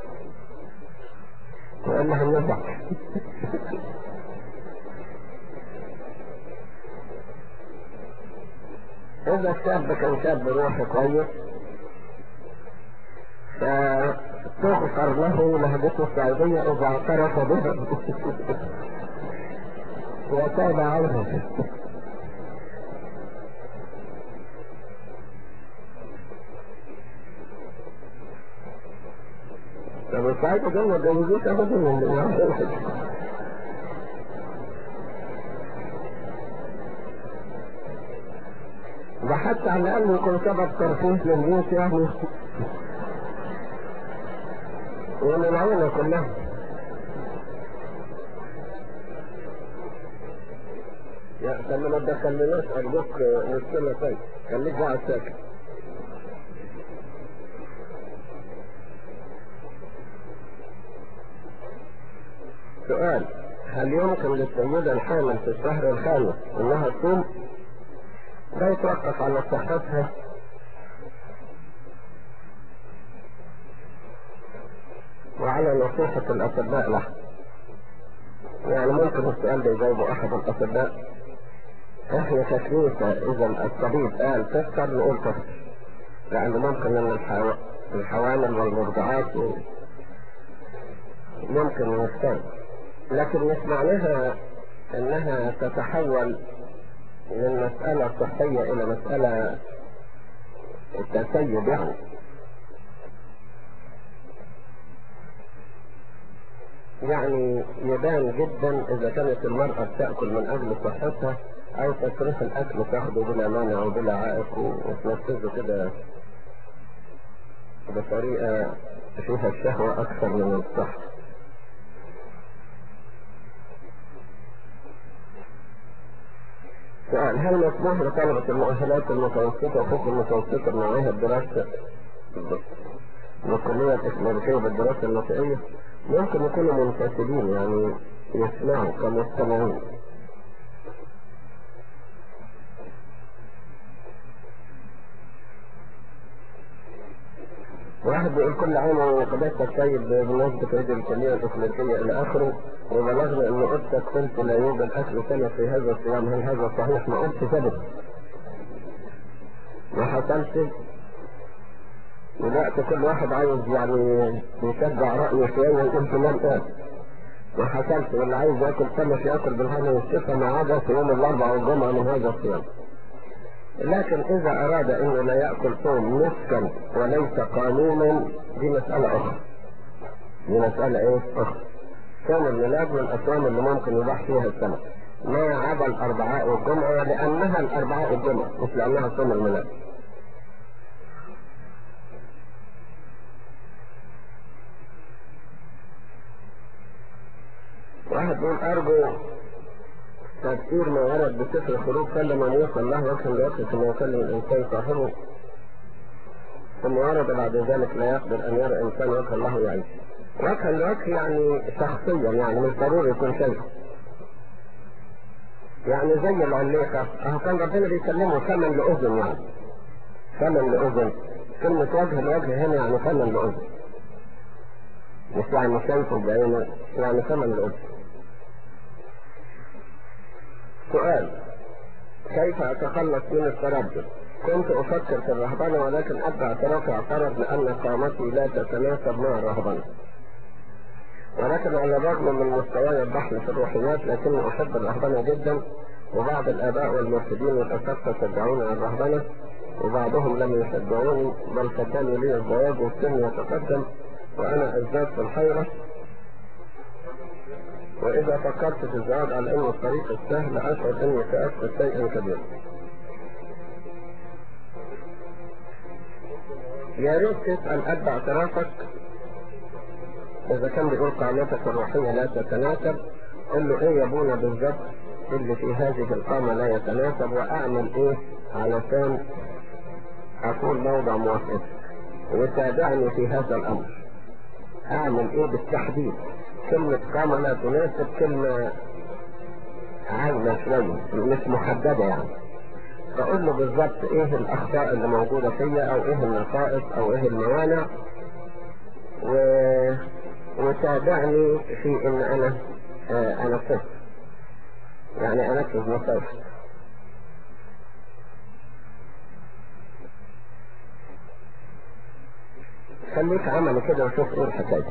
وإلا هنزع إذا الشاب كان شاب روحي كويس فتغفر له لهجته الصعيدية إذا اعترف بها وتاب عنها طب الصعيدة دول ما اتجوزوش أبدا من ده حتى على الأقل يكون سبب ترفيه للبيوت يعني وللعيلة كلها يا عشان ما تدخلناش أرجوك مشكلة طيب خليك قاعد ساكت سؤال هل يمكن للسيدة الحامل في الشهر الخامس انها تصوم؟ ده يتوقف على صحتها وعلى نصيحة الأطباء لها يعني ممكن السؤال ده يجاوبه أحد الأطباء احنا ككنيسة إذا الطبيب قال تفطر نقول تفطر لأنه ممكن أن الحو... الحوامل والمرضعات ممكن يفتر لكن مش معناها انها تتحول من مسألة صحية الى مسألة تسيب يعني يعني يبان جدا اذا كانت المرأة بتأكل من اجل صحتها أو تصريف الأكل تاخده بلا مانع وبلا عائق وتنفذه كده بطريقة فيها الشهوة أكثر من الصح سؤال هل مسموح لطلبة المؤهلات المتوسطة وفوق المتوسطة بنوعيها الدراسة الكلية الإسلامية بالدراسة النسائية ممكن يكونوا منتسبين يعني يسمعوا كمستمعين واحد بيقول كل عام وقدرتك طيب بمناسبة عيد الكلية الإسلامية إلى آخره وبلغنا أن أختك قلت لا يوجد أكل سنة في هذا الصيام هل هذا صحيح؟ ما قلت ثبت ما حصلش دلوقتي كل واحد عايز يعني يشجع رأيه شوية ويقول فلان قال ما حصلش واللي عايز ياكل سمك ياكل بالهنا والشفا ما عدا في يوم الأربعاء والجمعة من هذا الصيام لكن إذا أراد أنه لا يأكل صوم نسكا وليس قانونا دي مسألة أخرى دي مسألة إيه أخرى صوم الميلاد من الأصوام اللي ممكن يباح فيها السمك ما عدا الأربعاء والجمعة لأنها الأربعاء والجمعة مش لأنها صوم الميلاد واحد يقول أرجو تفسير ما ورد بسفر الخروج كلم من يوصل الله وجها لوجه ثم يكلم الإنسان صاحبه ثم ورد بعد ذلك لا يقدر أن يرى إنسان وجه الله يعيش وجها لوجه يعني شخصيا يعني مش ضروري يكون شيء يعني زي العليقة أهو كان ربنا بيكلمه ثمن لأذن يعني ثمن لأذن كلمة وجه لوجه هنا يعني ثمن لأذن مش يعني شايفه بعينه يعني ثمن لأذن سؤال كيف أتخلص من التردد كنت أفكر في الرهبنة ولكن أبدأ اعترافي اعترض لأن قامتي لا تتناسب مع الرهبنة ولكن على الرغم من مستواي الضحل في الروحيات لكني أحب الرهبنة جدا وبعض الآباء والمرشدين والأساتذة شجعوني على الرهبنة وبعضهم لم يشجعوني بل فتاني لي الزواج والسن يتقدم وأنا أزداد في الحيرة وإذا فكرت في الزواج على أنه الطريق السهل أشعر أني سأفقد شيئا كبيرا. يا ريت تسأل أب اعترافك إذا كان بيقول قامتك الروحية لا تتناسب قل له إيه يا أبونا بالظبط اللي في هذه القامة لا يتناسب وأعمل إيه علشان أكون موضع موافقتك وتابعني في هذا الأمر. أعمل إيه بالتحديد؟ كلمة قامة لا تناسب كلمة عامة شوية مش محددة يعني فقول له بالظبط ايه الاخطاء اللي موجودة فيا او ايه النقائص او ايه الموانع و... وتابعني في ان انا آه انفذ يعني انفذ نصائح خليك عملي كده وشوف ايه الحكايه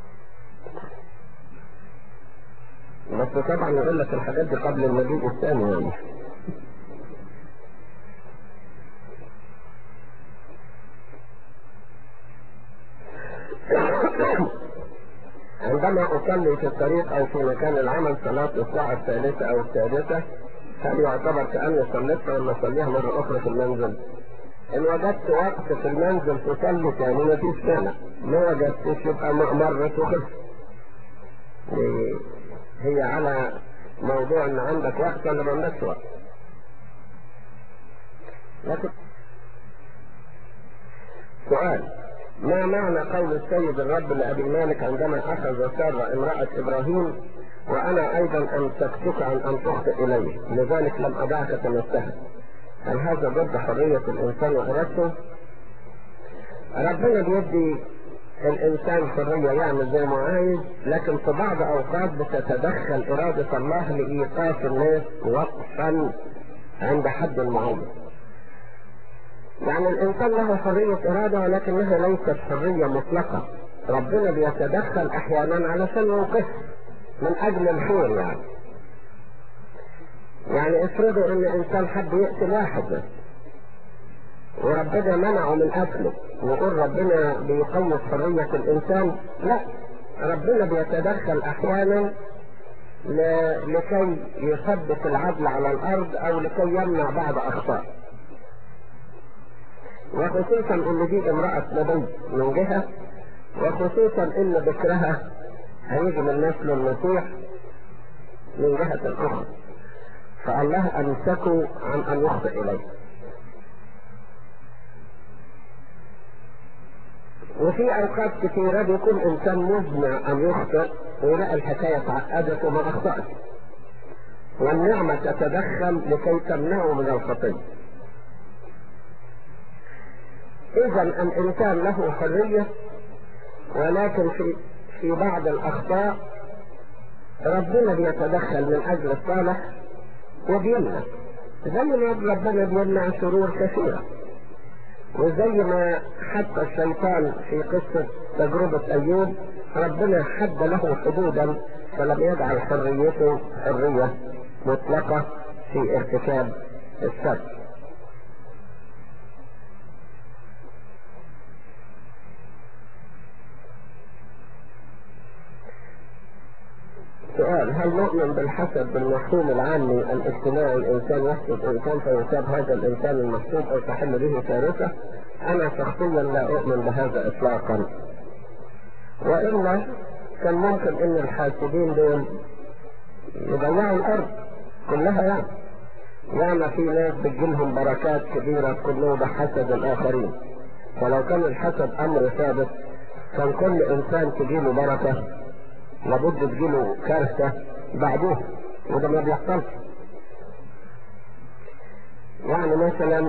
بس طبعا يقول لك الحاجات دي قبل المجيء الثاني يعني عندما أصلي في الطريق أو في مكان العمل صلاة الساعة الثالثة أو السادسة هل يعتبر كأني صليت ولا أصليها مرة أخرى في المنزل؟ إن وجدت وقت في المنزل تصلي تاني مفيش مانع، ما وجدتش يبقى مرت وخلص. هي على موضوع ان عندك وقت ولا ما عندكش وقت لكن سؤال ما معنى قول السيد الرب لأبي مالك عندما أخذ سارة امرأة إبراهيم وأنا أيضا أمسكتك عن أن تخطئ إليه لذلك لم أدعك تمسها هل هذا ضد حرية الإنسان وإرادته؟ ربنا بيدي الإنسان حرية يعمل زي ما عايز لكن في بعض أوقات بتتدخل إرادة الله لإيقاف الناس وقفا عند حد معين. يعني الإنسان له حرية إرادة ولكنها ليست حرية مطلقة. ربنا بيتدخل أحيانا علشان يوقف من أجل الخير يعني. يعني افرضوا إن إنسان حب يقتل واحد بس. وربنا منعه من قتله ويقول ربنا بيقيد حرية الإنسان لا ربنا بيتدخل أحيانا ل- لكي يثبت العدل على الارض او لكي يمنع بعض اخطاء وخصوصا ان دي امرأة نبي من جهة وخصوصا ان ذكرها هيجي من نسل المسيح من جهة اخرى فالله امسكه عن ان يخطئ اليه وفي اوقات كثيرة بيكون انسان مزمع ان يخطئ ويلاقي الحكاية تعقدت وما اخطأت والنعمة تتدخل لكي تمنعه من الخطية اذا الانسان له حرية ولكن في في بعض الاخطاء ربنا بيتدخل من اجل الصالح وبيمنع زي ما ربنا بيمنع شرور كثيرة وزي ما حتى الشيطان في قصة تجربة ايوب ربنا حد له حدودا فلم يجعل حريته حرية مطلقة في ارتكاب الشر سؤال هل نؤمن بالحسد بالمفهوم العامي الاجتماعي الانسان يحسد انسان فيصاب هذا الانسان المحسود او تحل به كارثه؟ انا شخصيا لا اؤمن بهذا اطلاقا. والا كان ممكن ان الحاسدين دول يضيعوا الارض كلها يعني. يعني في ناس بتجيلهم بركات كبيره كله بحسد الاخرين. فلو كان الحسد امر ثابت كان كل انسان تجيله بركه لابد تجيله كارثة بعدها وده ما بيحصلش يعني مثلا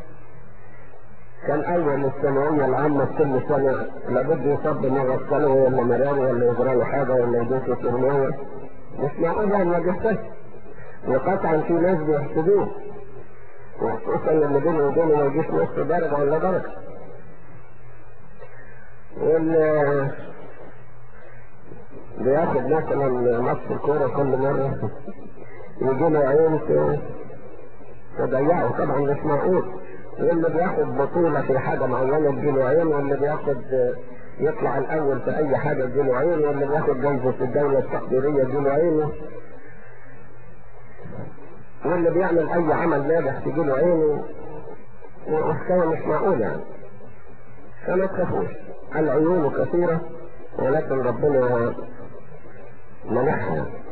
كان اول الثانوية العامة في كل سنة لابد يصاب بمغسله ولا مراري ولا يجرى له حاجة ولا يدوس الترمية مش معقول يعني ما بيحصلش وقطعا في ناس بيحسدوه وخصوصا اللي بينه وبينه ما يجيش نص درجة ولا درجة وال بياخد مثلا ماتش الكورة كل مرة يجي له عين تضيعه طبعا مش معقول واللي بياخد بطولة في حاجة معينة تجي له عين واللي بياخد يطلع الأول في أي حاجة تجي له عين واللي بياخد جايزة الدولة التقديرية تجي له عين واللي بيعمل أي عمل ناجح تجي له عين وحكاية مش معقولة يعني فما تخافوش العيون كثيرة ولكن ربنا منحها